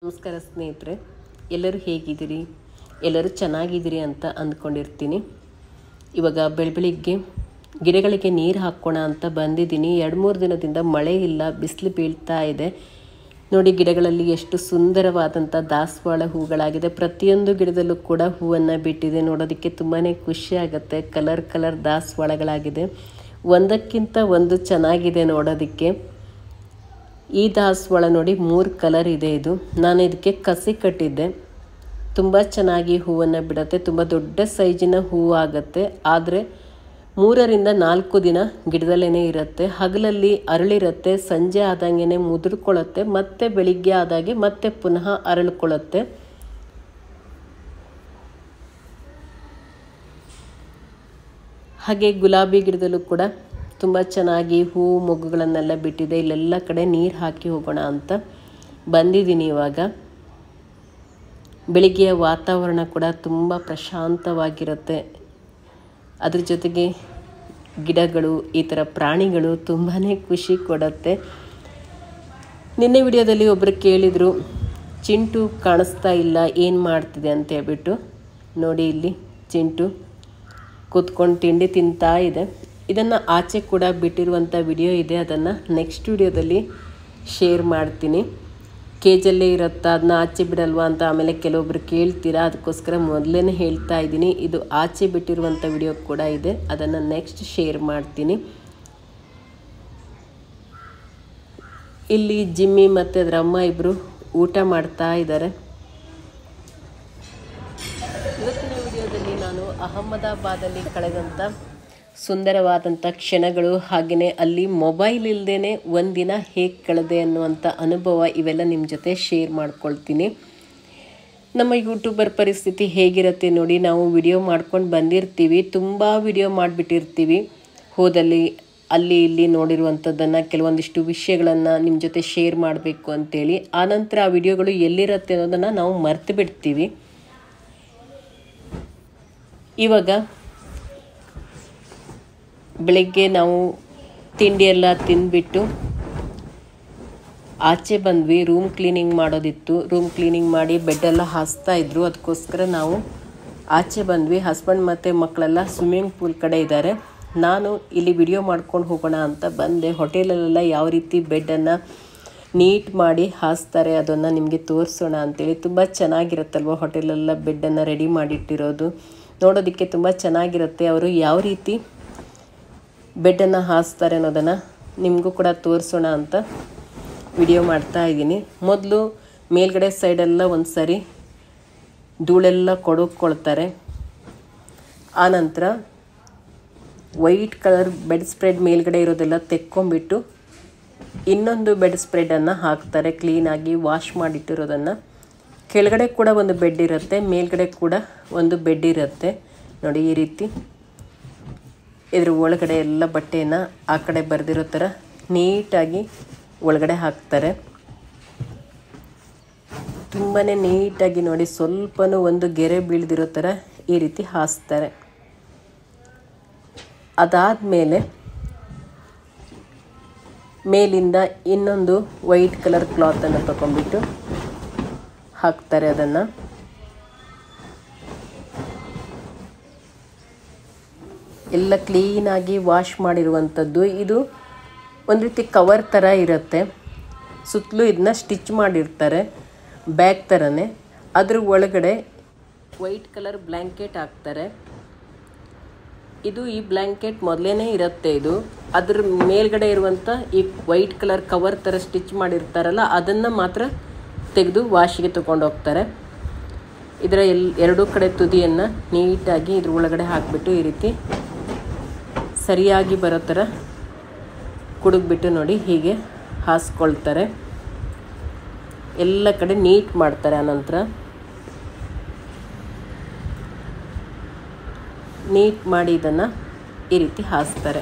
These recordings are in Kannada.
ನಮಸ್ಕಾರ ಸ್ನೇಹಿತರೆ ಎಲ್ಲರೂ ಹೇಗಿದ್ದೀರಿ ಎಲ್ಲರೂ ಚೆನ್ನಾಗಿದ್ದೀರಿ ಅಂತ ಅಂದ್ಕೊಂಡಿರ್ತೀನಿ ಇವಾಗ ಬೆಳಬೆಳಿಗ್ಗೆ ಗಿಡಗಳಿಗೆ ನೀರು ಹಾಕ್ಕೋಣ ಅಂತ ಬಂದಿದ್ದೀನಿ ಎರಡು ಮೂರು ದಿನದಿಂದ ಮಳೆ ಇಲ್ಲ ಬಿಸಿಲು ಬೀಳ್ತಾ ಇದೆ ನೋಡಿ ಗಿಡಗಳಲ್ಲಿ ಎಷ್ಟು ಸುಂದರವಾದಂಥ ದಾಸವಾಳ ಹೂಗಳಾಗಿದೆ ಪ್ರತಿಯೊಂದು ಗಿಡದಲ್ಲೂ ಕೂಡ ಹೂವನ್ನು ಬಿಟ್ಟಿದೆ ನೋಡೋದಕ್ಕೆ ತುಂಬಾ ಖುಷಿ ಆಗುತ್ತೆ ಕಲರ್ ಕಲರ್ ದಾಸವಾಳಗಳಾಗಿದೆ ಒಂದಕ್ಕಿಂತ ಒಂದು ಚೆನ್ನಾಗಿದೆ ನೋಡೋದಕ್ಕೆ ಈ ದಾಸವಾಳ ನೋಡಿ ಮೂರು ಕಲರ್ ಇದೆ ಇದು ನಾನು ಇದಕ್ಕೆ ಕಸಿ ಕಟ್ಟಿದ್ದೆ ತುಂಬ ಚೆನ್ನಾಗಿ ಹೂವನ್ನು ಬಿಡುತ್ತೆ ತುಂಬ ದೊಡ್ಡ ಸೈಜಿನ ಹೂವು ಆಗುತ್ತೆ ಆದರೆ ಮೂರರಿಂದ ನಾಲ್ಕು ದಿನ ಗಿಡದಲ್ಲೇ ಇರುತ್ತೆ ಹಗಲಲ್ಲಿ ಅರಳಿರುತ್ತೆ ಸಂಜೆ ಆದಂಗೆ ಮುದುರ್ಕೊಳ್ಳುತ್ತೆ ಮತ್ತೆ ಬೆಳಿಗ್ಗೆ ಆದಾಗೆ ಮತ್ತೆ ಪುನಃ ಅರಳ್ಕೊಳ್ಳುತ್ತೆ ಹಾಗೆ ಗುಲಾಬಿ ಗಿಡದಲ್ಲೂ ಕೂಡ ತುಂಬ ಚೆನ್ನಾಗಿ ಹೂವು ಮೊಗ್ಗುಗಳನ್ನೆಲ್ಲ ಬಿಟ್ಟಿದೆ ಇಲ್ಲೆಲ್ಲ ಕಡೆ ನೀರು ಹಾಕಿ ಹೋಗೋಣ ಅಂತ ಬಂದಿದ್ದೀನಿ ಇವಾಗ ಬೆಳಿಗ್ಗೆಯ ವಾತಾವರಣ ಕೂಡ ತುಂಬ ಪ್ರಶಾಂತವಾಗಿರುತ್ತೆ ಅದ್ರ ಜೊತೆಗೆ ಗಿಡಗಳು ಈ ಥರ ಪ್ರಾಣಿಗಳು ತುಂಬಾ ಖುಷಿ ಕೊಡುತ್ತೆ ನಿನ್ನೆ ವಿಡಿಯೋದಲ್ಲಿ ಒಬ್ಬರು ಕೇಳಿದರು ಚಿಂಟು ಕಾಣಿಸ್ತಾ ಇಲ್ಲ ಏನು ಮಾಡ್ತಿದೆ ಅಂತ ಹೇಳ್ಬಿಟ್ಟು ನೋಡಿ ಇಲ್ಲಿ ಚಿಂಟು ಕೂತ್ಕೊಂಡು ತಿಂಡಿ ತಿಂತಾ ಇದೆ ಇದನ್ನು ಆಚೆ ಕೂಡ ಬಿಟ್ಟಿರುವಂಥ ವಿಡಿಯೋ ಇದೆ ಅದನ್ನು ನೆಕ್ಸ್ಟ್ ವಿಡಿಯೋದಲ್ಲಿ ಶೇರ್ ಮಾಡ್ತೀನಿ ಕೇಜಲ್ಲೇ ಇರುತ್ತಾ ಅದನ್ನ ಆಚೆ ಬಿಡಲ್ವಾ ಅಂತ ಆಮೇಲೆ ಕೆಲವೊಬ್ರು ಕೇಳ್ತೀರಾ ಅದಕ್ಕೋಸ್ಕರ ಮೊದಲೇ ಹೇಳ್ತಾ ಇದ್ದೀನಿ ಇದು ಆಚೆ ಬಿಟ್ಟಿರುವಂಥ ವಿಡಿಯೋ ಕೂಡ ಇದೆ ಅದನ್ನು ನೆಕ್ಸ್ಟ್ ಶೇರ್ ಮಾಡ್ತೀನಿ ಇಲ್ಲಿ ಜಿಮ್ಮಿ ಮತ್ತು ಅದರ ಅಮ್ಮ ಇಬ್ಬರು ಊಟ ಮಾಡ್ತಾ ಇದ್ದಾರೆ ಇವತ್ತಿನ ವಿಡಿಯೋದಲ್ಲಿ ನಾನು ಅಹಮದಾಬಾದಲ್ಲಿ ಕಳೆದಂಥ ಸುಂದರವಾದಂಥ ಕ್ಷಣಗಳು ಹಾಗೆಯೇ ಅಲ್ಲಿ ಮೊಬೈಲ್ ಇಲ್ಲದೇ ಒಂದಿನ ಹೇಗೆ ಕಳೆದೆ ಅನ್ನುವಂಥ ಅನುಭವ ಇವೆಲ್ಲ ನಿಮ್ಮ ಜೊತೆ ಶೇರ್ ಮಾಡ್ಕೊಳ್ತೀನಿ ನಮ್ಮ ಯೂಟ್ಯೂಬರ್ ಪರಿಸ್ಥಿತಿ ಹೇಗಿರುತ್ತೆ ನೋಡಿ ನಾವು ವಿಡಿಯೋ ಮಾಡ್ಕೊಂಡು ಬಂದಿರ್ತೀವಿ ತುಂಬ ವಿಡಿಯೋ ಮಾಡಿಬಿಟ್ಟಿರ್ತೀವಿ ಹೋದಲ್ಲಿ ಅಲ್ಲಿ ಇಲ್ಲಿ ನೋಡಿರುವಂಥದ್ದನ್ನು ಕೆಲವೊಂದಿಷ್ಟು ವಿಷಯಗಳನ್ನು ನಿಮ್ಮ ಜೊತೆ ಶೇರ್ ಮಾಡಬೇಕು ಅಂತೇಳಿ ಆನಂತರ ಆ ವಿಡಿಯೋಗಳು ಎಲ್ಲಿರುತ್ತೆ ಅನ್ನೋದನ್ನು ನಾವು ಮರ್ತು ಬಿಡ್ತೀವಿ ಇವಾಗ ಬೆಳಗ್ಗೆ ನಾವು ತಿಂಡಿ ಎಲ್ಲ ತಿಂದ್ಬಿಟ್ಟು ಆಚೆ ಬಂದ್ವಿ ರೂಮ್ ಕ್ಲೀನಿಂಗ್ ಮಾಡೋದಿತ್ತು ರೂಮ್ ಕ್ಲೀನಿಂಗ್ ಮಾಡಿ ಬೆಡ್ಡೆಲ್ಲ ಹಾಸ್ತಾ ಇದ್ರು ಅದಕ್ಕೋಸ್ಕರ ನಾವು ಆಚೆ ಬಂದ್ವಿ ಹಸ್ಬೆಂಡ್ ಮತ್ತು ಮಕ್ಕಳೆಲ್ಲ ಸ್ವಿಮ್ಮಿಂಗ್ ಪೂಲ್ ಕಡೆ ಇದ್ದಾರೆ ನಾನು ಇಲ್ಲಿ ವಿಡಿಯೋ ಮಾಡ್ಕೊಂಡು ಹೋಗೋಣ ಅಂತ ಬಂದೆ ಹೋಟೆಲಲ್ಲೆಲ್ಲ ಯಾವ ರೀತಿ ಬೆಡ್ಡನ್ನು ನೀಟ್ ಮಾಡಿ ಹಾಸ್ತಾರೆ ಅದನ್ನು ನಿಮಗೆ ತೋರಿಸೋಣ ಅಂತೇಳಿ ತುಂಬ ಚೆನ್ನಾಗಿರುತ್ತಲ್ವ ಹೋಟೆಲೆಲ್ಲ ಬೆಡ್ಡನ್ನು ರೆಡಿ ಮಾಡಿಟ್ಟಿರೋದು ನೋಡೋದಕ್ಕೆ ತುಂಬ ಚೆನ್ನಾಗಿರುತ್ತೆ ಅವರು ಯಾವ ರೀತಿ ಬೆಡ್ಡನ್ನು ಹಾಸ್ತಾರೆ ಅನ್ನೋದನ್ನು ನಿಮಗೂ ಕೂಡ ತೋರಿಸೋಣ ಅಂತ ವಿಡಿಯೋ ಮಾಡ್ತಾ ಇದ್ದೀನಿ ಮೊದಲು ಮೇಲ್ಗಡೆ ಸೈಡೆಲ್ಲ ಒಂದು ಸರಿ ಧೂಳೆಲ್ಲ ಕೊಡೋಕ್ಕೊಳ್ತಾರೆ ಆನಂತರ ವೈಟ್ ಕಲರ್ ಬೆಡ್ ಸ್ಪ್ರೆಡ್ ಮೇಲ್ಗಡೆ ಇರೋದೆಲ್ಲ ತೆಕ್ಕೊಂಬಿಟ್ಟು ಇನ್ನೊಂದು ಬೆಡ್ ಸ್ಪ್ರೆಡನ್ನು ಹಾಕ್ತಾರೆ ಕ್ಲೀನಾಗಿ ವಾಶ್ ಮಾಡಿಟ್ಟಿರೋದನ್ನು ಕೆಳಗಡೆ ಕೂಡ ಒಂದು ಬೆಡ್ ಇರುತ್ತೆ ಮೇಲ್ಗಡೆ ಕೂಡ ಒಂದು ಬೆಡ್ ಇರುತ್ತೆ ನೋಡಿ ಈ ರೀತಿ ಇದ್ರ ಒಳಗಡೆ ಎಲ್ಲ ಬಟ್ಟೆಯನ್ನು ಆ ಕಡೆ ಬರೆದಿರೋ ಥರ ನೀಟಾಗಿ ಒಳಗಡೆ ಹಾಕ್ತಾರೆ ತುಂಬಾ ನೀಟಾಗಿ ನೋಡಿ ಸ್ವಲ್ಪನೂ ಒಂದು ಗೆರೆ ಬೀಳ್ದಿರೋ ಥರ ಈ ರೀತಿ ಹಾಸ್ತಾರೆ ಅದಾದಮೇಲೆ ಮೇಲಿಂದ ಇನ್ನೊಂದು ವೈಟ್ ಕಲರ್ ಕ್ಲಾತನ್ನು ತಗೊಂಡ್ಬಿಟ್ಟು ಹಾಕ್ತಾರೆ ಅದನ್ನು ಎಲ್ಲ ಕ್ಲೀನಾಗಿ ವಾಶ್ ಮಾಡಿರುವಂಥದ್ದು ಇದು ಒಂದು ರೀತಿ ಕವರ್ ಥರ ಇರುತ್ತೆ ಸುತ್ತಲೂ ಇದನ್ನ ಸ್ಟಿಚ್ ಮಾಡಿರ್ತಾರೆ ಬ್ಯಾಗ್ ಥರನೇ ಅದ್ರ ಒಳಗಡೆ ವೈಟ್ ಕಲರ್ ಬ್ಲ್ಯಾಂಕೆಟ್ ಹಾಕ್ತಾರೆ ಇದು ಈ ಬ್ಲ್ಯಾಂಕೆಟ್ ಮೊದಲೇ ಇರುತ್ತೆ ಇದು ಅದ್ರ ಮೇಲ್ಗಡೆ ಇರುವಂಥ ಈ ವೈಟ್ ಕಲರ್ ಕವರ್ ಥರ ಸ್ಟಿಚ್ ಮಾಡಿರ್ತಾರಲ್ಲ ಅದನ್ನು ಮಾತ್ರ ತೆಗೆದು ವಾಶಿಗೆ ತೊಗೊಂಡು ಹೋಗ್ತಾರೆ ಇದರ ಎಲ್ ಎರಡೂ ಕಡೆ ತುದಿಯನ್ನು ನೀಟಾಗಿ ಇದ್ರ ಒಳಗಡೆ ಹಾಕಿಬಿಟ್ಟು ಈ ರೀತಿ ಸರಿಯಾಗಿ ಬರೋ ಥರ ಕುಡುಗ್ಬಿಟ್ಟು ನೋಡಿ ಹೀಗೆ ಹಾಸ್ಕೊಳ್ತಾರೆ ಎಲ್ಲ ಕಡೆ ನೀಟ್ ಮಾಡ್ತಾರೆ ಆನಂತರ ನೀಟ್ ಮಾಡಿ ಇದನ್ನು ಈ ರೀತಿ ಹಾಸ್ತಾರೆ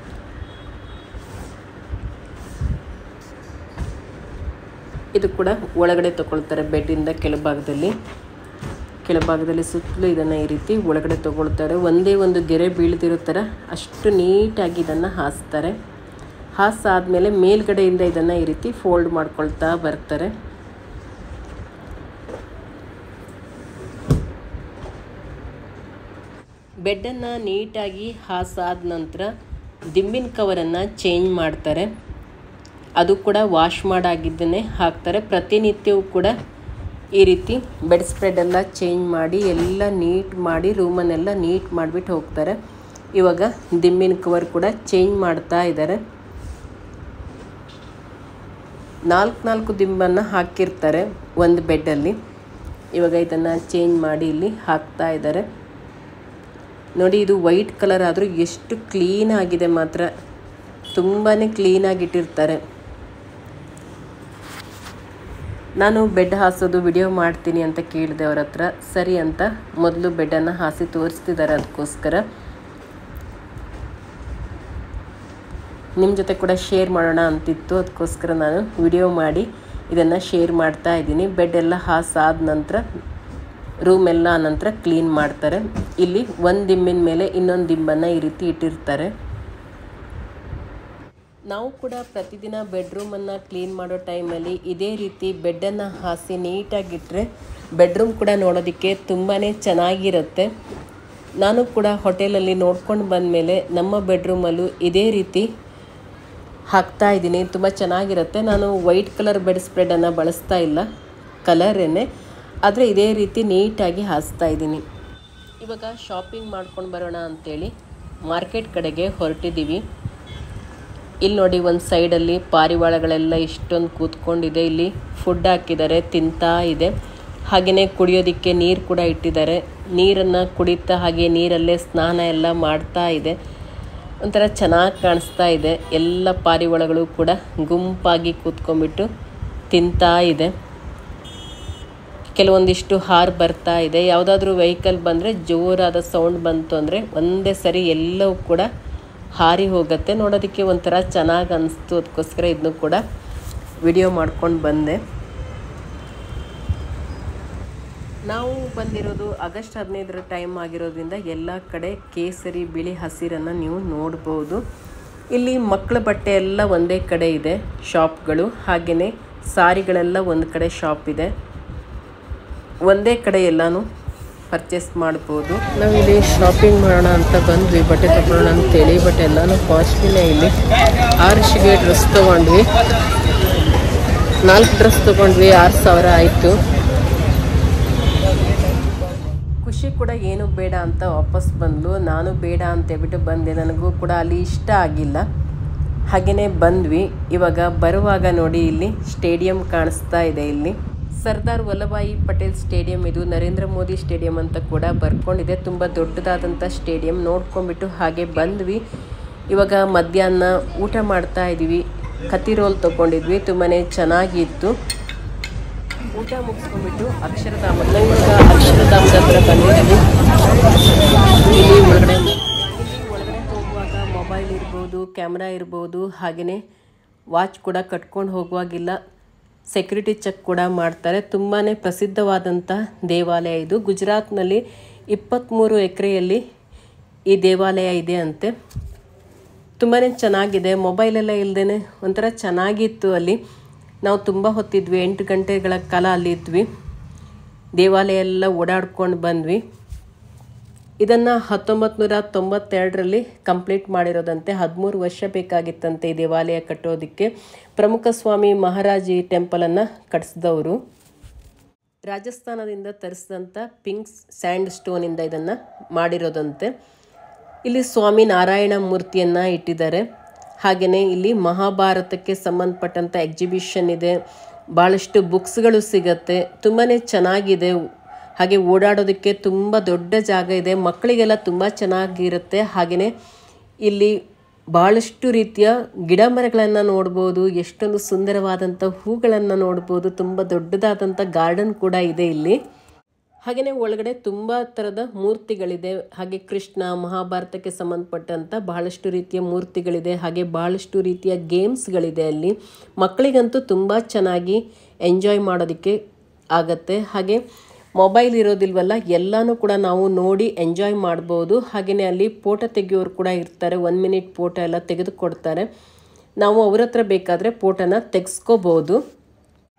ಇದು ಕೂಡ ಒಳಗಡೆ ತಗೊಳ್ತಾರೆ ಬೆಡ್ಡಿಂದ ಕೆಳಭಾಗದಲ್ಲಿ ಕೆಳಭಾಗದಲ್ಲಿ ಸುತ್ತಲೂ ಇದನ್ನು ಈ ರೀತಿ ಒಳಗಡೆ ತಗೊಳ್ತಾರೆ ಒಂದೇ ಒಂದು ಗೆರೆ ಬೀಳ್ದಿರೋ ಥರ ಅಷ್ಟು ನೀಟಾಗಿ ಇದನ್ನು ಹಾಸ್ತಾರೆ ಹಾಸಾದ್ಮೇಲೆ ಮೇಲ್ಗಡೆಯಿಂದ ಇದನ್ನು ಈ ರೀತಿ ಫೋಲ್ಡ್ ಮಾಡ್ಕೊಳ್ತಾ ಬರ್ತಾರೆ ಬೆಡ್ಡನ್ನು ನೀಟಾಗಿ ಹಾಸಾದ ನಂತರ ದಿಂಬಿನ ಕವರನ್ನು ಚೇಂಜ್ ಮಾಡ್ತಾರೆ ಅದು ಕೂಡ ವಾಶ್ ಮಾಡಾಗಿದ್ದನ್ನೇ ಹಾಕ್ತಾರೆ ಪ್ರತಿನಿತ್ಯವೂ ಕೂಡ ಈ ರೀತಿ ಬೆಡ್ ಸ್ಪ್ರೆಡ್ ಎಲ್ಲ ಚೇಂಜ್ ಮಾಡಿ ಎಲ್ಲ ನೀಟ್ ಮಾಡಿ ರೂಮನ್ನೆಲ್ಲ ನೀಟ್ ಮಾಡಿಬಿಟ್ಟು ಹೋಗ್ತಾರೆ ಇವಾಗ ದಿಂಬಿನ ಕವರ್ ಕೂಡ ಚೇಂಜ್ ಮಾಡ್ತಾ ಇದ್ದಾರೆ ನಾಲ್ಕು ನಾಲ್ಕು ದಿಂಬನ್ನು ಹಾಕಿರ್ತಾರೆ ಒಂದು ಬೆಡ್ಡಲ್ಲಿ ಇವಾಗ ಇದನ್ನು ಚೇಂಜ್ ಮಾಡಿ ಇಲ್ಲಿ ಹಾಕ್ತಾ ಇದ್ದಾರೆ ನೋಡಿ ಇದು ವೈಟ್ ಕಲರ್ ಆದರೂ ಎಷ್ಟು ಕ್ಲೀನ್ ಆಗಿದೆ ಮಾತ್ರ ತುಂಬಾ ಕ್ಲೀನಾಗಿ ಇಟ್ಟಿರ್ತಾರೆ ನಾನು ಬೆಡ್ ಹಾಸೋದು ವಿಡಿಯೋ ಮಾಡ್ತೀನಿ ಅಂತ ಕೇಳಿದೆ ಅವ್ರ ಹತ್ರ ಸರಿ ಅಂತ ಮೊದಲು ಬೆಡ್ಡನ್ನು ಹಾಸಿ ತೋರಿಸ್ತಿದ್ದಾರೆ ಅದಕ್ಕೋಸ್ಕರ ನಿಮ್ಮ ಜೊತೆ ಕೂಡ ಶೇರ್ ಮಾಡೋಣ ಅಂತಿತ್ತು ಅದಕ್ಕೋಸ್ಕರ ನಾನು ವಿಡಿಯೋ ಮಾಡಿ ಇದನ್ನು ಶೇರ್ ಮಾಡ್ತಾ ಇದ್ದೀನಿ ಬೆಡ್ ಎಲ್ಲ ಹಾಸಾದ ನಂತರ ರೂಮ್ ಎಲ್ಲ ನಂತರ ಕ್ಲೀನ್ ಮಾಡ್ತಾರೆ ಇಲ್ಲಿ ಒಂದು ದಿಂಬಿನ ಮೇಲೆ ಇನ್ನೊಂದು ದಿಂಬನ್ನು ಈ ರೀತಿ ಇಟ್ಟಿರ್ತಾರೆ ನಾವು ಕೂಡ ಪ್ರತಿದಿನ ಬೆಡ್ರೂಮನ್ನು ಕ್ಲೀನ್ ಮಾಡೋ ಟೈಮಲ್ಲಿ ಇದೇ ರೀತಿ ಬೆಡ್ಡನ್ನು ಹಾಸಿ ನೀಟಾಗಿಟ್ಟರೆ ಬೆಡ್ರೂಮ್ ಕೂಡ ನೋಡೋದಕ್ಕೆ ತುಂಬಾ ಚೆನ್ನಾಗಿರುತ್ತೆ ನಾನು ಕೂಡ ಹೋಟೆಲಲ್ಲಿ ನೋಡ್ಕೊಂಡು ಬಂದಮೇಲೆ ನಮ್ಮ ಬೆಡ್ರೂಮಲ್ಲೂ ಇದೇ ರೀತಿ ಹಾಕ್ತಾ ಇದ್ದೀನಿ ತುಂಬ ಚೆನ್ನಾಗಿರುತ್ತೆ ನಾನು ವೈಟ್ ಕಲರ್ ಬೆಡ್ ಸ್ಪ್ರೆಡನ್ನು ಬಳಸ್ತಾ ಇಲ್ಲ ಕಲರೇನೆ ಆದರೆ ಇದೇ ರೀತಿ ನೀಟಾಗಿ ಹಾಸ್ತಾ ಇದ್ದೀನಿ ಇವಾಗ ಶಾಪಿಂಗ್ ಮಾಡ್ಕೊಂಡು ಬರೋಣ ಅಂಥೇಳಿ ಮಾರ್ಕೆಟ್ ಕಡೆಗೆ ಹೊರಟಿದ್ದೀವಿ ಇಲ್ಲಿ ನೋಡಿ ಒಂದು ಸೈಡಲ್ಲಿ ಪಾರಿವಾಳಗಳೆಲ್ಲ ಇಷ್ಟೊಂದು ಕೂತ್ಕೊಂಡಿದೆ ಇಲ್ಲಿ ಫುಡ್ ಹಾಕಿದ್ದಾರೆ ತಿಂತಾ ಇದೆ ಹಾಗೆಯೇ ಕುಡಿಯೋದಕ್ಕೆ ನೀರು ಕೂಡ ಇಟ್ಟಿದ್ದಾರೆ ನೀರನ್ನು ಕುಡಿತಾ ಹಾಗೆ ನೀರಲ್ಲೇ ಸ್ನಾನ ಎಲ್ಲ ಮಾಡ್ತಾ ಇದೆ ಒಂಥರ ಚೆನ್ನಾಗಿ ಕಾಣಿಸ್ತಾ ಇದೆ ಎಲ್ಲ ಪಾರಿವಾಳಗಳು ಕೂಡ ಗುಂಪಾಗಿ ಕೂತ್ಕೊಂಡ್ಬಿಟ್ಟು ತಿಂತಾ ಇದೆ ಕೆಲವೊಂದಿಷ್ಟು ಹಾರ್ ಬರ್ತಾ ಇದೆ ಯಾವುದಾದ್ರೂ ವೆಹಿಕಲ್ ಬಂದರೆ ಜೋರಾದ ಸೌಂಡ್ ಬಂತು ಅಂದರೆ ಒಂದೇ ಸರಿ ಎಲ್ಲವೂ ಕೂಡ ಹಾರಿ ಹೋಗುತ್ತೆ ನೋಡೋದಕ್ಕೆ ಒಂಥರ ಚೆನ್ನಾಗಿ ಅನಿಸ್ತು ಅದಕ್ಕೋಸ್ಕರ ಇದನ್ನು ಕೂಡ ವಿಡಿಯೋ ಮಾಡ್ಕೊಂಡು ಬಂದೆ ನಾವು ಬಂದಿರೋದು ಆಗಸ್ಟ್ ಹದಿನೈದರ ಟೈಮ್ ಆಗಿರೋದ್ರಿಂದ ಎಲ್ಲ ಕಡೆ ಕೇಸರಿ ಬಿಳಿ ಹಸಿರನ್ನು ನೀವು ನೋಡ್ಬೋದು ಇಲ್ಲಿ ಮಕ್ಕಳ ಬಟ್ಟೆ ಎಲ್ಲ ಒಂದೇ ಕಡೆ ಇದೆ ಶಾಪ್ಗಳು ಹಾಗೆಯೇ ಸಾರಿಗಳೆಲ್ಲ ಒಂದು ಕಡೆ ಶಾಪ್ ಇದೆ ಒಂದೇ ಕಡೆ ಎಲ್ಲನೂ ಪರ್ಚೇಸ್ ಮಾಡ್ಬೋದು ನಾವು ಇಲ್ಲಿ ಶಾಪಿಂಗ್ ಮಾಡೋಣ ಅಂತ ಬಂದ್ವಿ ಬಟ್ಟೆ ತಗೊಳ್ಳೋಣ ಅಂತೇಳಿ ಬಟ್ ಎಲ್ಲನೂ ಕಾಸ್ಟ್ಲಿನೇ ಇಲ್ಲಿ ಆರುಷಿಗೆ ಡ್ರೆಸ್ ತೊಗೊಂಡ್ವಿ ನಾಲ್ಕು ಡ್ರೆಸ್ ತೊಗೊಂಡ್ವಿ ಆರು ಸಾವಿರ ಆಯಿತು ಖುಷಿ ಕೂಡ ಏನು ಬೇಡ ಅಂತ ವಾಪಸ್ ಬಂದ್ಲು ನಾನು ಬೇಡ ಅಂತ ಹೇಳ್ಬಿಟ್ಟು ಬಂದೆ ನನಗೂ ಕೂಡ ಅಲ್ಲಿ ಇಷ್ಟ ಆಗಿಲ್ಲ ಹಾಗೆಯೇ ಬಂದ್ವಿ ಇವಾಗ ಬರುವಾಗ ನೋಡಿ ಇಲ್ಲಿ ಸ್ಟೇಡಿಯಂ ಕಾಣಿಸ್ತಾ ಇದೆ ಇಲ್ಲಿ ಸರ್ದಾರ್ ವಲ್ಲಭಾಯಿ ಪಟೇಲ್ ಸ್ಟೇಡಿಯಂ ಇದು ನರೇಂದ್ರ ಮೋದಿ ಸ್ಟೇಡಿಯಂ ಅಂತ ಕೂಡ ಬರ್ಕೊಂಡಿದೆ ತುಂಬ ದೊಡ್ಡದಾದಂಥ ಸ್ಟೇಡಿಯಂ ನೋಡ್ಕೊಂಡ್ಬಿಟ್ಟು ಹಾಗೆ ಬಂದ್ವಿ ಇವಾಗ ಮಧ್ಯಾಹ್ನ ಊಟ ಮಾಡ್ತಾ ಇದ್ದೀವಿ ಕತ್ತಿ ರೋಲ್ ತೊಗೊಂಡಿದ್ವಿ ತುಂಬಾ ಚೆನ್ನಾಗಿತ್ತು ಊಟ ಮುಗಿಸ್ಕೊಂಡ್ಬಿಟ್ಟು ಅಕ್ಷರಧಾಮದ ಇವಾಗ ಅಕ್ಷರಧಾಮದ ಹತ್ರ ಬಂದಿದ್ದೀವಿ ಇಲ್ಲಿ ಒಳಗಡೆ ಇಲ್ಲಿ ಒಳಗಡೆ ಹೋಗುವಾಗ ಮೊಬೈಲ್ ಇರ್ಬೋದು ಕ್ಯಾಮ್ರಾ ಇರ್ಬೋದು ಹಾಗೆಯೇ ವಾಚ್ ಕೂಡ ಕಟ್ಕೊಂಡು ಹೋಗುವಾಗಿಲ್ಲ ಸೆಕ್ಯೂರಿಟಿ ಚೆಕ್ ಕೂಡ ಮಾಡ್ತಾರೆ ತುಂಬಾ ಪ್ರಸಿದ್ಧವಾದಂಥ ದೇವಾಲಯ ಇದು ಗುಜರಾತ್ನಲ್ಲಿ ಇಪ್ಪತ್ತ್ಮೂರು ಎಕರೆಯಲ್ಲಿ ಈ ದೇವಾಲಯ ಇದೆ ಅಂತೆ ತುಂಬಾ ಚೆನ್ನಾಗಿದೆ ಮೊಬೈಲೆಲ್ಲ ಇಲ್ಲದೇ ಒಂಥರ ಚೆನ್ನಾಗಿತ್ತು ಅಲ್ಲಿ ನಾವು ತುಂಬ ಹೊತ್ತಿದ್ವಿ ಎಂಟು ಗಂಟೆಗಳ ಕಾಲ ಅಲ್ಲಿ ಇದ್ವಿ ದೇವಾಲಯ ಎಲ್ಲ ಓಡಾಡ್ಕೊಂಡು ಬಂದ್ವಿ ಇದನ್ನು ಹತ್ತೊಂಬತ್ತು ನೂರ ತೊಂಬತ್ತೆರಡರಲ್ಲಿ ಕಂಪ್ಲೀಟ್ ಮಾಡಿರೋದಂತೆ ಹದಿಮೂರು ವರ್ಷ ಬೇಕಾಗಿತ್ತಂತೆ ಈ ದೇವಾಲಯ ಕಟ್ಟೋದಕ್ಕೆ ಪ್ರಮುಖ ಸ್ವಾಮಿ ಮಹಾರಾಜಿ ಟೆಂಪಲನ್ನು ಕಟ್ಟಿಸಿದವರು ರಾಜಸ್ಥಾನದಿಂದ ತರಿಸಿದಂಥ ಪಿಂಕ್ ಸ್ಯಾಂಡ್ ಸ್ಟೋನಿಂದ ಇದನ್ನು ಮಾಡಿರೋದಂತೆ ಇಲ್ಲಿ ಸ್ವಾಮಿ ನಾರಾಯಣ ಮೂರ್ತಿಯನ್ನು ಇಟ್ಟಿದ್ದಾರೆ ಹಾಗೆಯೇ ಇಲ್ಲಿ ಮಹಾಭಾರತಕ್ಕೆ ಸಂಬಂಧಪಟ್ಟಂಥ ಎಕ್ಸಿಬಿಷನ್ ಇದೆ ಭಾಳಷ್ಟು ಬುಕ್ಸ್ಗಳು ಸಿಗತ್ತೆ ತುಂಬಾ ಚೆನ್ನಾಗಿದೆ ಹಾಗೆ ಓಡಾಡೋದಕ್ಕೆ ತುಂಬ ದೊಡ್ಡ ಜಾಗ ಇದೆ ಮಕ್ಕಳಿಗೆಲ್ಲ ತುಂಬ ಚೆನ್ನಾಗಿರುತ್ತೆ ಹಾಗೆಯೇ ಇಲ್ಲಿ ಭಾಳಷ್ಟು ರೀತಿಯ ಗಿಡ ಮರಗಳನ್ನು ನೋಡ್ಬೋದು ಎಷ್ಟೊಂದು ಸುಂದರವಾದಂಥ ಹೂಗಳನ್ನು ನೋಡ್ಬೋದು ತುಂಬ ದೊಡ್ಡದಾದಂಥ ಗಾರ್ಡನ್ ಕೂಡ ಇದೆ ಇಲ್ಲಿ ಹಾಗೆಯೇ ಒಳಗಡೆ ತುಂಬ ಥರದ ಮೂರ್ತಿಗಳಿದೆ ಹಾಗೆ ಕೃಷ್ಣ ಮಹಾಭಾರತಕ್ಕೆ ಸಂಬಂಧಪಟ್ಟಂಥ ಬಹಳಷ್ಟು ರೀತಿಯ ಮೂರ್ತಿಗಳಿದೆ ಹಾಗೆ ಬಹಳಷ್ಟು ರೀತಿಯ ಗೇಮ್ಸ್ಗಳಿದೆ ಅಲ್ಲಿ ಮಕ್ಕಳಿಗಂತೂ ತುಂಬ ಚೆನ್ನಾಗಿ ಎಂಜಾಯ್ ಮಾಡೋದಕ್ಕೆ ಆಗತ್ತೆ ಹಾಗೆ ಮೊಬೈಲ್ ಇರೋದಿಲ್ವಲ್ಲ ಎಲ್ಲನೂ ಕೂಡ ನಾವು ನೋಡಿ ಎಂಜಾಯ್ ಮಾಡ್ಬೋದು ಹಾಗೆಯೇ ಅಲ್ಲಿ ಫೋಟೋ ತೆಗೆಯೋರು ಕೂಡ ಇರ್ತಾರೆ ಒನ್ ಮಿನಿಟ್ ಫೋಟೋ ಎಲ್ಲ ತೆಗೆದುಕೊಡ್ತಾರೆ ನಾವು ಅವ್ರ ಹತ್ರ ಬೇಕಾದರೆ ಫೋಟೋನ ತೆಗೆಸ್ಕೋಬೋದು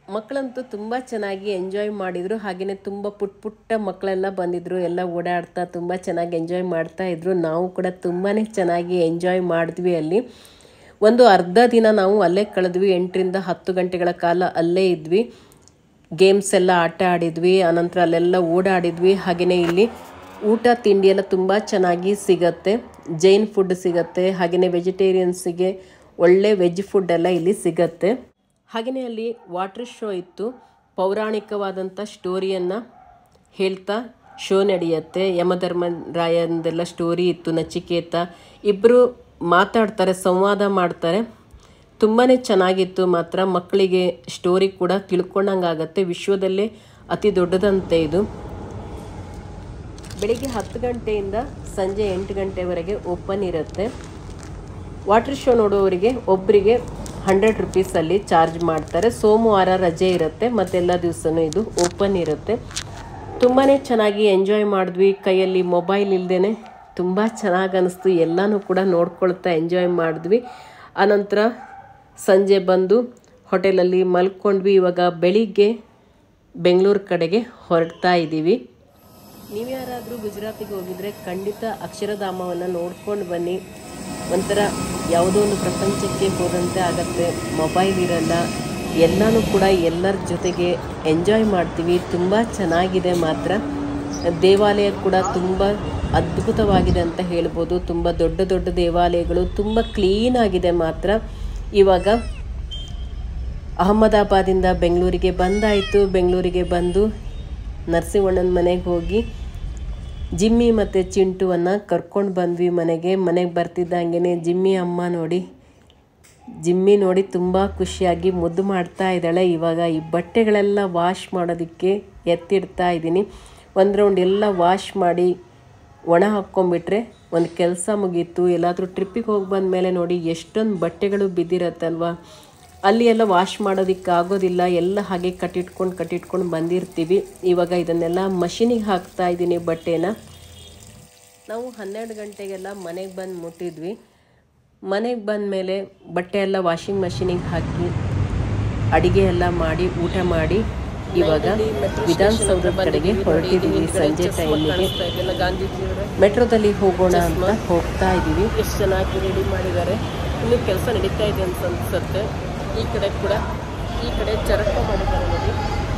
ಮಕ್ಕಳಂತೂ ತುಂಬ ಚೆನ್ನಾಗಿ ಎಂಜಾಯ್ ಮಾಡಿದರು ಹಾಗೆಯೇ ತುಂಬ ಪುಟ್ಟ ಪುಟ್ಟ ಮಕ್ಕಳೆಲ್ಲ ಬಂದಿದ್ದರು ಎಲ್ಲ ಓಡಾಡ್ತಾ ತುಂಬ ಚೆನ್ನಾಗಿ ಎಂಜಾಯ್ ಮಾಡ್ತಾ ಇದ್ರು ನಾವು ಕೂಡ ತುಂಬಾ ಚೆನ್ನಾಗಿ ಎಂಜಾಯ್ ಮಾಡಿದ್ವಿ ಅಲ್ಲಿ ಒಂದು ಅರ್ಧ ದಿನ ನಾವು ಅಲ್ಲೇ ಕಳೆದ್ವಿ ಎಂಟರಿಂದ ಹತ್ತು ಗಂಟೆಗಳ ಕಾಲ ಅಲ್ಲೇ ಇದ್ವಿ ಗೇಮ್ಸ್ ಎಲ್ಲ ಆಟ ಆಡಿದ್ವಿ ಆನಂತರ ಅಲ್ಲೆಲ್ಲ ಓಡಾಡಿದ್ವಿ ಹಾಗೆಯೇ ಇಲ್ಲಿ ಊಟ ತಿಂಡಿ ಎಲ್ಲ ತುಂಬ ಚೆನ್ನಾಗಿ ಸಿಗತ್ತೆ ಜೈನ್ ಫುಡ್ ಸಿಗತ್ತೆ ಹಾಗೆಯೇ ವೆಜಿಟೇರಿಯನ್ಸಿಗೆ ಒಳ್ಳೆ ವೆಜ್ ಫುಡ್ ಎಲ್ಲ ಇಲ್ಲಿ ಸಿಗತ್ತೆ ಹಾಗೆಯೇ ಅಲ್ಲಿ ವಾಟರ್ ಶೋ ಇತ್ತು ಪೌರಾಣಿಕವಾದಂಥ ಸ್ಟೋರಿಯನ್ನು ಹೇಳ್ತಾ ಶೋ ನಡೆಯುತ್ತೆ ಯಮಧರ್ಮರಾಯಂದೆಲ್ಲ ಸ್ಟೋರಿ ಇತ್ತು ನಚಿಕೇತ ಇಬ್ಬರು ಮಾತಾಡ್ತಾರೆ ಸಂವಾದ ಮಾಡ್ತಾರೆ ತುಂಬಾ ಚೆನ್ನಾಗಿತ್ತು ಮಾತ್ರ ಮಕ್ಕಳಿಗೆ ಸ್ಟೋರಿ ಕೂಡ ತಿಳ್ಕೊಂಡಂಗಾಗತ್ತೆ ವಿಶ್ವದಲ್ಲೇ ಅತಿ ದೊಡ್ಡದಂತೆ ಇದು ಬೆಳಿಗ್ಗೆ ಹತ್ತು ಗಂಟೆಯಿಂದ ಸಂಜೆ ಎಂಟು ಗಂಟೆವರೆಗೆ ಓಪನ್ ಇರುತ್ತೆ ವಾಟರ್ ಶೋ ನೋಡುವವರಿಗೆ ಒಬ್ಬರಿಗೆ ಹಂಡ್ರೆಡ್ ರುಪೀಸಲ್ಲಿ ಚಾರ್ಜ್ ಮಾಡ್ತಾರೆ ಸೋಮವಾರ ರಜೆ ಇರುತ್ತೆ ಮತ್ತೆಲ್ಲ ದಿವಸನೂ ಇದು ಓಪನ್ ಇರುತ್ತೆ ತುಂಬಾ ಚೆನ್ನಾಗಿ ಎಂಜಾಯ್ ಮಾಡಿದ್ವಿ ಕೈಯಲ್ಲಿ ಮೊಬೈಲ್ ಇಲ್ಲದೇ ತುಂಬ ಚೆನ್ನಾಗಿ ಅನ್ನಿಸ್ತು ಎಲ್ಲನೂ ಕೂಡ ನೋಡ್ಕೊಳ್ತಾ ಎಂಜಾಯ್ ಮಾಡಿದ್ವಿ ಆನಂತರ ಸಂಜೆ ಬಂದು ಹೋಟೆಲಲ್ಲಿ ಮಲ್ಕೊಂಡ್ವಿ ಇವಾಗ ಬೆಳಿಗ್ಗೆ ಬೆಂಗಳೂರು ಕಡೆಗೆ ಹೊರಡ್ತಾ ಇದ್ದೀವಿ ನೀವು ಯಾರಾದರೂ ಗುಜರಾತಿಗೆ ಹೋಗಿದ್ರೆ ಖಂಡಿತ ಅಕ್ಷರಧಾಮವನ್ನು ನೋಡ್ಕೊಂಡು ಬನ್ನಿ ಒಂಥರ ಯಾವುದೋ ಒಂದು ಪ್ರಪಂಚಕ್ಕೆ ಹೋದಂತೆ ಆಗತ್ತೆ ಮೊಬೈಲ್ ಇರಲ್ಲ ಎಲ್ಲನೂ ಕೂಡ ಎಲ್ಲರ ಜೊತೆಗೆ ಎಂಜಾಯ್ ಮಾಡ್ತೀವಿ ತುಂಬ ಚೆನ್ನಾಗಿದೆ ಮಾತ್ರ ದೇವಾಲಯ ಕೂಡ ತುಂಬ ಅದ್ಭುತವಾಗಿದೆ ಅಂತ ಹೇಳ್ಬೋದು ತುಂಬ ದೊಡ್ಡ ದೊಡ್ಡ ದೇವಾಲಯಗಳು ತುಂಬ ಕ್ಲೀನ್ ಆಗಿದೆ ಮಾತ್ರ ಇವಾಗ ಅಹಮದಾಬಾದಿಂದ ಬೆಂಗಳೂರಿಗೆ ಬಂದಾಯಿತು ಬೆಂಗಳೂರಿಗೆ ಬಂದು ನರಸಿಂಹಣ್ಣನ ಮನೆಗೆ ಹೋಗಿ ಜಿಮ್ಮಿ ಮತ್ತು ಚಿಂಟುವನ್ನು ಕರ್ಕೊಂಡು ಬಂದ್ವಿ ಮನೆಗೆ ಮನೆಗೆ ಬರ್ತಿದ್ದಂಗೆ ಜಿಮ್ಮಿ ಅಮ್ಮ ನೋಡಿ ಜಿಮ್ಮಿ ನೋಡಿ ತುಂಬ ಖುಷಿಯಾಗಿ ಮುದ್ದು ಮಾಡ್ತಾ ಇದ್ದಾಳೆ ಇವಾಗ ಈ ಬಟ್ಟೆಗಳೆಲ್ಲ ವಾಶ್ ಮಾಡೋದಕ್ಕೆ ಎತ್ತಿಡ್ತಾ ಇದ್ದೀನಿ ಒಂದು ರೌಂಡ್ ಎಲ್ಲ ವಾಶ್ ಮಾಡಿ ಒಣ ಹಾಕ್ಕೊಂಬಿಟ್ರೆ ಒಂದು ಕೆಲಸ ಮುಗೀತು ಎಲ್ಲಾದರೂ ಟ್ರಿಪ್ಪಿಗೆ ಹೋಗಿ ಬಂದಮೇಲೆ ನೋಡಿ ಎಷ್ಟೊಂದು ಬಟ್ಟೆಗಳು ಬಿದ್ದಿರತ್ತಲ್ವ ಅಲ್ಲಿ ಎಲ್ಲ ವಾಶ್ ಮಾಡೋದಕ್ಕೆ ಆಗೋದಿಲ್ಲ ಎಲ್ಲ ಹಾಗೆ ಕಟ್ಟಿಟ್ಕೊಂಡು ಕಟ್ಟಿಟ್ಕೊಂಡು ಬಂದಿರ್ತೀವಿ ಇವಾಗ ಇದನ್ನೆಲ್ಲ ಮಷಿನಿಗೆ ಹಾಕ್ತಾ ಇದ್ದೀನಿ ಬಟ್ಟೆನ ನಾವು ಹನ್ನೆರಡು ಗಂಟೆಗೆಲ್ಲ ಮನೆಗೆ ಬಂದು ಮುಟ್ಟಿದ್ವಿ ಮನೆಗೆ ಬಂದ ಮೇಲೆ ಬಟ್ಟೆ ಎಲ್ಲ ವಾಷಿಂಗ್ ಮಷಿನಿಗೆ ಹಾಕಿ ಅಡಿಗೆ ಎಲ್ಲ ಮಾಡಿ ಊಟ ಮಾಡಿ ಇವಾಗ ವಿಧಾನಸೌಧದ ಕಡೆಗೆ ಹೊರಟಿದ್ದೀವಿ ಸಂಜೆ ಟೈಮಿಗೆ ಮೆಟ್ರೋದಲ್ಲಿ ಹೋಗೋಣ ಅಂತ ಹೋಗ್ತಾ ಇದ್ದೀವಿ ಎಷ್ಟು ಚೆನ್ನಾಗಿ ರೆಡಿ ಮಾಡಿದ್ದಾರೆ ಇನ್ನು ಕೆಲಸ ನಡೀತಾ ಇದೆ ಅಂತ ಅನ್ಸುತ್ತೆ ಈ ಕಡೆ ಕೂಡ ಈ ಕಡೆ ಚರಕ ಮಾಡಿದ್ದಾರೆ ನೋಡಿ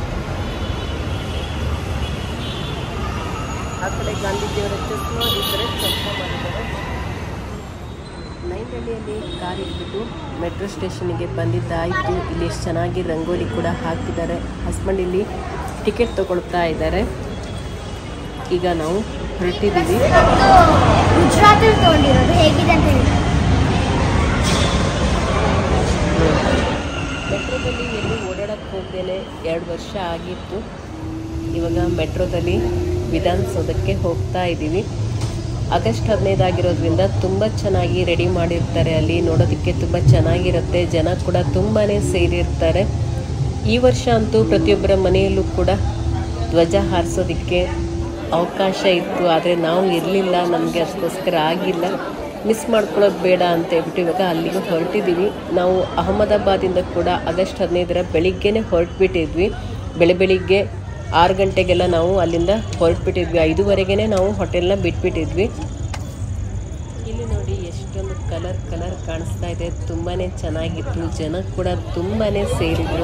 ಆ ಕಡೆ ಗಾಂಧೀಜಿಯವರ ಚಸ್ಮಾ ಈ ಕಡೆ ಚರಕ ಮಾಡಿದ್ದಾರೆ ನೈನಹಳ್ಳಿಯಲ್ಲಿ ಕಾರ್ ಇಟ್ಬಿಟ್ಟು ಮೆಟ್ರೋ ಸ್ಟೇಷನ್ಗೆ ಬಂದಿದ್ದಾಯಿತು ಇಲ್ಲಿ ಎಷ್ಟು ಚೆನ್ನಾಗಿ ರಂಗೋಲಿ ಕೂಡ ಹಾಕಿದ್ದಾರೆ ಹಸ್ಬೆಂಡ್ ಇಲ್ಲಿ ಟಿಕೆಟ್ ತಗೊಳ್ತಾ ಇದ್ದಾರೆ ಈಗ ನಾವು ಹೊರಟಿದ್ದೀವಿ ಗುಜರಾತಲ್ಲಿ ತೊಗೊಂಡಿರೋದು ಹೇಗಿದೆ ಅಂತ ಹೇಳಿ ಮೆಟ್ರೋದಲ್ಲಿ ಎಲ್ಲಿ ಓಡಾಡಕ್ಕೆ ಹೋಗ್ದೇನೆ ಎರಡು ವರ್ಷ ಆಗಿತ್ತು ಇವಾಗ ಮೆಟ್ರೋದಲ್ಲಿ ವಿಧಾನಸೌಧಕ್ಕೆ ಹೋಗ್ತಾ ಇದ್ದೀವಿ ಆಗಸ್ಟ್ ಹದಿನೈದು ಆಗಿರೋದ್ರಿಂದ ತುಂಬ ಚೆನ್ನಾಗಿ ರೆಡಿ ಮಾಡಿರ್ತಾರೆ ಅಲ್ಲಿ ನೋಡೋದಕ್ಕೆ ತುಂಬ ಚೆನ್ನಾಗಿರುತ್ತೆ ಜನ ಕೂಡ ತುಂಬಾ ಸೇರಿರ್ತಾರೆ ಈ ವರ್ಷ ಅಂತೂ ಪ್ರತಿಯೊಬ್ಬರ ಮನೆಯಲ್ಲೂ ಕೂಡ ಧ್ವಜ ಹಾರಿಸೋದಕ್ಕೆ ಅವಕಾಶ ಇತ್ತು ಆದರೆ ನಾವು ಇರಲಿಲ್ಲ ನಮಗೆ ಅದಕ್ಕೋಸ್ಕರ ಆಗಿಲ್ಲ ಮಿಸ್ ಮಾಡ್ಕೊಳ್ಳೋದು ಬೇಡ ಅಂತ ಹೇಳ್ಬಿಟ್ಟು ಇವಾಗ ಅಲ್ಲಿಗೆ ಹೊರಟಿದ್ದೀವಿ ನಾವು ಅಹಮದಾಬಾದಿಂದ ಕೂಡ ಆಗಸ್ಟ್ ಹದಿನೈದರ ಬೆಳಿಗ್ಗೆನೇ ಹೊರಟ್ಬಿಟ್ಟಿದ್ವಿ ಬೆಳೆ ಬೆಳಿಗ್ಗೆ ಆರು ಗಂಟೆಗೆಲ್ಲ ನಾವು ಅಲ್ಲಿಂದ ಹೊರಟ್ಬಿಟ್ಟಿದ್ವಿ ಐದುವರೆಗೇ ನಾವು ಹೋಟೆಲ್ನ ಬಿಟ್ಬಿಟ್ಟಿದ್ವಿ ಇಲ್ಲಿ ನೋಡಿ ಎಷ್ಟೊಂದು ಕಲರ್ ಕಲರ್ ಕಾಣಿಸ್ತಾ ಇದೆ ತುಂಬಾ ಚೆನ್ನಾಗಿತ್ತು ಜನ ಕೂಡ ತುಂಬಾ ಸೇರಿದ್ರು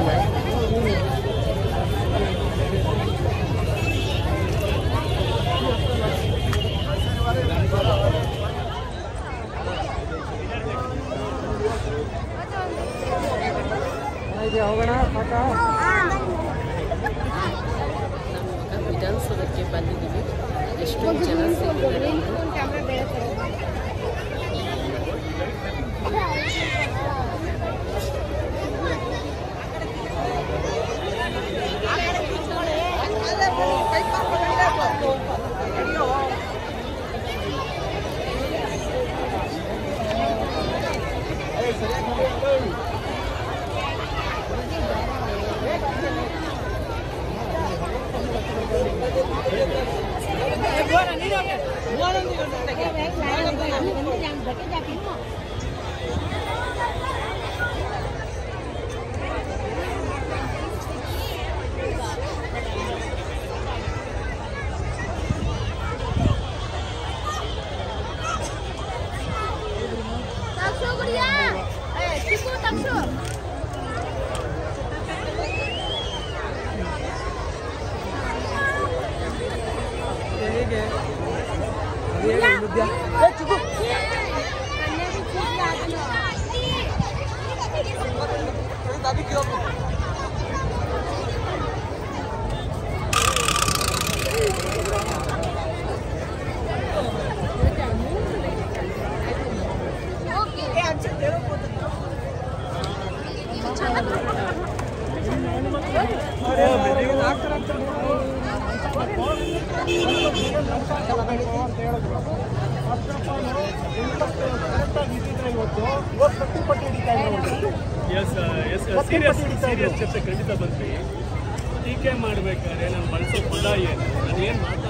ನಾವು ವಿಧಾನಸೌಧಕ್ಕೆ ಬಂದಿದ್ದೀವಿ ಎಷ್ಟೊಂದು ಜನ ಸೇರಿದ್ದಾರೆ ಎಸ್ ಎಸ್ ಸೀರಿಯಸ್ ಸೀರಿಯಸ್ ಚರ್ಚೆ ಖಂಡಿತ ಬಂದ್ವಿ ಟೀಕೆ ಮಾಡ್ಬೇಕಾದ್ರೆ ನಾನು ಬಳಸೋ ಪದ ಏನು ನಾನು ಏನು